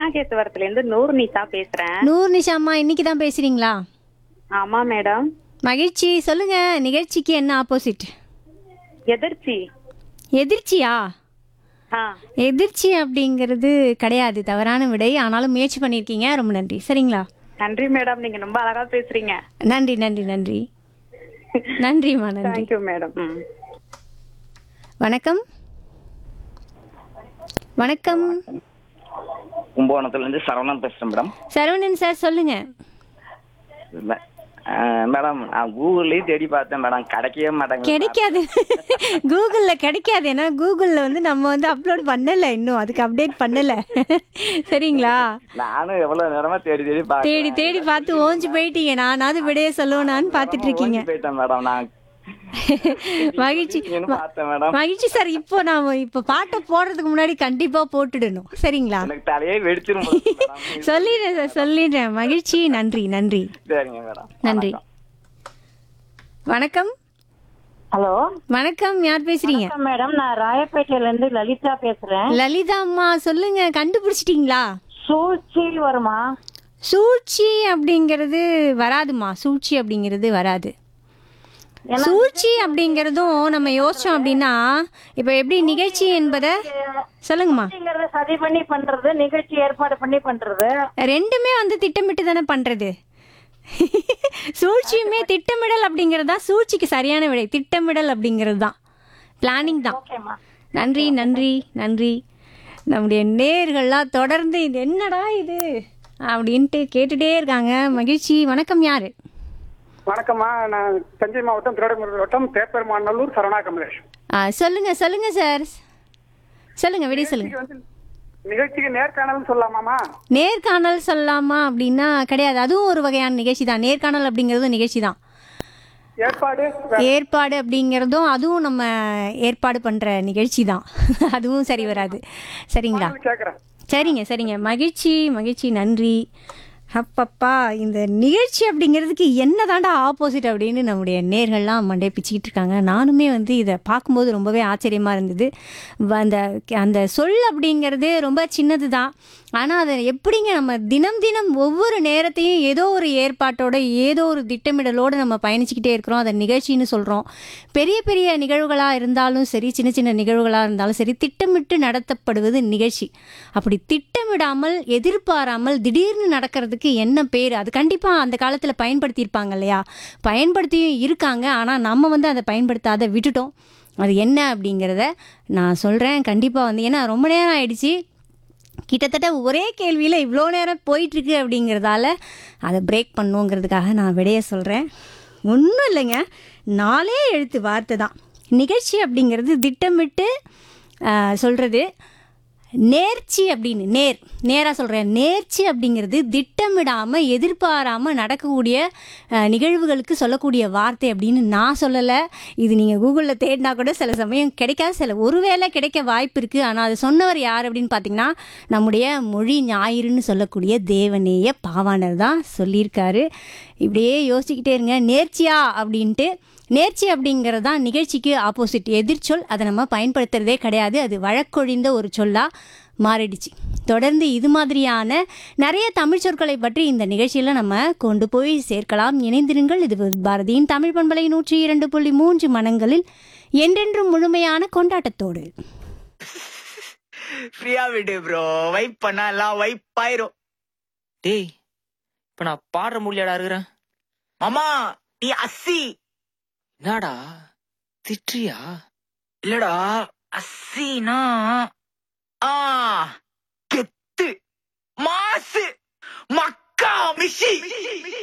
நாகேஸ்வரத்துல இருந்து நூறு நிசா பேசுறேன் நூறு நிஷாம்மா இன்னைக்கு தான் பேசுறீங்களா ஆமா மேடம் மகிழ்ச்சி சொல்லுங்க நிகழ்ச்சிக்கு என்ன ஆப்போசிட் எதிர்ச்சி எதிர்ச்சியா ஆ எதிர்ச்சி அப்படிங்கிறது கிடையாது தவறான விடை ஆனாலும் முயற்சி பண்ணியிருக்கீங்க ரொம்ப நன்றி சரிங்களா நன்றி மேடம் நீங்க ரொம்ப அழகா பேசுறீங்க நன்றி நன்றி நன்றி நன்றிம்மா நன்றி தேங்க்யூ மேடம் ம் வணக்கம் வணக்கம் கும்பகோணத்துல இருந்து சரவணன் பேசுறேன் மேடம் சரவணன் சார் சொல்லுங்க இல்ல அஹ், மேடம் நான் கூகுள்லயே தேடி பார்த்தேன் மேடம் கிடைக்கவே மாட்டேங்குது கிடைக்காது கூகுள்ல கிடைக்காது ஏன்னா கூகுள்ல வந்து நம்ம வந்து அப்லோட் பண்ணல இன்னும் அதுக்கு அப்டேட் பண்ணல சரிங்களா நானும் எவ்வளவு நேரமா தேடி தேடி பார்த்தேன் தேடி தேடி பார்த்து ஓஞ்சு போயிட்டீங்க நானாவது விடைய சொல்லுவேனான்னு பார்த்துட்டு இருக்கீங்க ஓடி போயிட்டேன் மேடம் நான் மகிழ்ச்சி நீங்கன்னு பார்த்தேன் மேடம் மகிழ்ச்சி சார் இப்போ நாம இப்போ பாட்டை போடுறதுக்கு முன்னாடி கண்டிப்பா போட்டுடணும் சரிங்களா எனக்கு தலையே வெடிச்சிரும் போல இருக்கு மேடம் சொல்லிடுறேன் சார் சொல்லிடுறேன் மகிழ்ச்சி நன்றி நன்றி சரிங்க மேடம் நன்றி வணக்கம் ஹலோ வணக்கம் யார் பேசுறீங்க வணக்கம் மேடம் நான் ராயப்பேட்டையில இருந்து லலிதா பேசுறேன் லலிதா அம்மா சொல்லுங்க கண்டுபிடிச்சிட்டீங்களா சூழ்ச்சி வருமா சூழ்ச்சி அப்படிங்கிறது வராதுமா சூழ்ச்சி அப்படிங்கிறது வராது சூழ்ச்சி அப்படிங்கிறதும் நம்ம யோசிச்சோம் அப்படின்னா இப்போ எப்படி நிகழ்ச்சி என்பதை சொல்லுங்கம்மா சூழ்ச்சிங்கிறத சதி பண்ணி பண்றது நிகழ்ச்சி ஏற்பாடு பண்ணி பண்றது ரெண்டுமே வந்து திட்டமிட்டு தானே பண்றது சூழ்ச்சியுமே திட்டமிடல் அப்படிங்கிறது தான் சூழ்ச்சிக்கு சரியான விடை திட்டமிடல் அப்படிங்கிறது தான் பிளானிங் தான் ஓகேம்மா நன்றி நன்றி நன்றி நம்முடைய நேர்கள்லாம் தொடர்ந்து இது என்னடா இது அப்படின்ட்டு கேட்டுட்டே இருக்காங்க மகிழ்ச்சி வணக்கம் யாரு வணக்கம்மா நான் தஞ்சை மாவட்டம் திருவண்ணாமலை மாவட்டம் தேப்பெருமாநல்லூர் சரவணா கமலேஷ் ஆ, சொல்லுங்க சொல்லுங்க சார் சொல்லுங்க விடை சொல்லுங்க வந்து நிகழ்ச்சிக்கு நேர்காணல் சொல்லலாமாமா நேர்காணல் சொல்லலாமா அப்படின்னா கிடையாது அதுவும் ஒரு வகையான நிகழ்ச்சி தான் நேர்காணல் அப்படிங்கிறதும் நிகழ்ச்சி தான் ஏற்பாடு ஏற்பாடு அப்படிங்கிறதும் அதுவும் நம்ம ஏற்பாடு பண்ணுற நிகழ்ச்சி தான் அதுவும் சரி வராது சரிங்களா கேட்கறேன் சரிங்க சரிங்க மகிழ்ச்சி மகிழ்ச்சி நன்றி அப்பப்பா இந்த நிகழ்ச்சி அப்படிங்கிறதுக்கு என்ன தாண்டா ஆப்போசிட் அப்படின்னு நம்முடைய நேர்கள்லாம் மண்டே பிச்சுக்கிட்டு இருக்காங்க நானுமே வந்து இதை பார்க்கும்போது ரொம்பவே ஆச்சரியமாக இருந்தது வ- அந்த அந்த சொல் அப்படிங்கிறது ரொம்ப சின்னது தான் ஆனால் அதை எப்படிங்க நம்ம தினம் தினம் ஒவ்வொரு நேரத்தையும் ஏதோ ஒரு ஏற்பாட்டோட ஏதோ ஒரு திட்டமிடலோடு நம்ம பயணிச்சுக்கிட்டே இருக்கிறோம் அதை நிகழ்ச்சின்னு சொல்கிறோம் பெரிய பெரிய நிகழ்வுகளாக இருந்தாலும் சரி சின்ன சின்ன நிகழ்வுகளாக இருந்தாலும் சரி திட்டமிட்டு நடத்தப்படுவது நிகழ்ச்சி அப்படி திட்டமிடாமல் எதிர்பாராமல் திடீர்னு நடக்கிறதுக்கு என்ன பேர் அது கண்டிப்பாக அந்த காலத்தில் பயன்படுத்தியிருப்பாங்க இல்லையா பயன்படுத்தியும் இருக்காங்க ஆனால் நம்ம வந்து அதை பயன்படுத்தாத விட்டுட்டோம் அது என்ன அப்படிங்கிறத நான் சொல்கிறேன் கண்டிப்பாக வந்து ஏன்னா ரொம்ப நேரம் ஆயிடுச்சு கிட்டத்தட்ட ஒரே கேள்வியில் இவ்வளோ நேரம் போயிட்டுருக்கு அப்படிங்கிறதால அதை பிரேக் பண்ணுங்கிறதுக்காக நான் விடைய சொல்கிறேன் ஒன்றும் இல்லைங்க நாலே எழுத்து வார்த்தை தான் நிகழ்ச்சி அப்படிங்கிறது திட்டமிட்டு சொல்கிறது நேர்ச்சி அப்படின்னு நேர் நேராக சொல்கிறேன் நேர்ச்சி அப்படிங்கிறது திட்டமிடாமல் எதிர்பாராமல் நடக்கக்கூடிய அஹ், நிகழ்வுகளுக்கு சொல்லக்கூடிய வார்த்தை அப்படின்னு நான் சொல்லலை இது நீங்கள் கூகுளில் தேடினா கூட சில சமயம் கிடைக்காது சில ஒருவேளை கிடைக்க வாய்ப்பு இருக்குது ஆனால் அது சொன்னவர் யார் அப்படின்னு பார்த்தீங்கன்னா நம்முடைய மொழி ஞாயிறுன்னு சொல்லக்கூடிய தேவநேய பாவாணர் தான் சொல்லியிருக்காரு இப்படியே யோசிச்சுக்கிட்டே இருங்க நேர்ச்சியா அப்படின்ட்டு நேர்ச்சி அப்படிங்கிறது தான் நிகழ்ச்சிக்கு ஆப்போசிட் எதிர்ச்சொல் அதை நம்ம பயன்படுத்துறதே கிடையாது அது வழக்கொழிந்த ஒரு சொல்லா மாறிடுச்சு தொடர்ந்து இது மாதிரியான நிறைய தமிழ் சொற்களை பற்றி இந்த நிகழ்ச்சியில் நம்ம கொண்டு போய் சேர்க்கலாம் இணைந்திருங்கள் இது பாரதியின் தமிழ் பண்பலை நூற்றி இரண்டு புள்ளி மூன்று மனங்களில் என்றென்றும் முழுமையான கொண்டாட்டத்தோடு ஃப்ரீயா விடு ப்ரோ வைப் பண்ணா எல்லாம் வைப் ஆயிரும் டேய் இப்ப நான் பாடுற முடியாடா இருக்கிறேன் மாமா நீ அஸ்ஸி என்னடா திட்றியா இல்லடா அஸ்ஸினா ஆ கெத்து மாசு மக்கா மிஷி